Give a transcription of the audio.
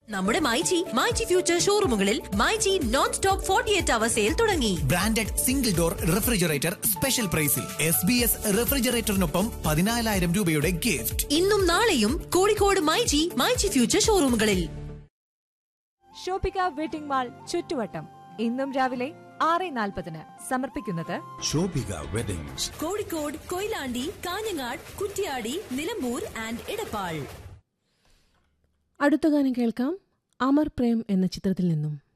നമ്മുടെ myG myG future ഷോറൂമുകളിൽ myG non stop forty eight hour sale തുടങ്ങി branded single door refrigerator special പ്രൈസിൽ S B S റെഫ്രിജറേറ്ററിനൊപ്പം പതിനാലായിരം രൂപയുടെ ഗിഫ്റ്റ് ഇന്നും നാളെയും കോഴിക്കോട് മൈജി മൈജി ഫ്യൂച്ചർ ഷോറൂമുകളിൽ ഷോപ്പിക വെഡിംഗ് മാൾ ചുറ്റുവട്ടം ഇന്നും രാവിലെ ആറ് നാൽപ്പതിന് സമർപ്പിക്കുന്നത് ശോഭിക വെഡിങ്സ് കോഴിക്കോട് കൊയിലാണ്ടി കാഞ്ഞങ്ങാട് കുറ്റ്യാടി നിലമ്പൂർ ആൻഡ് ഇടപ്പാൾ അടുത്ത ഗാനം കേൾക്കാം അമർ പ്രേം എന്ന ചിത്രത്തിൽ നിന്നും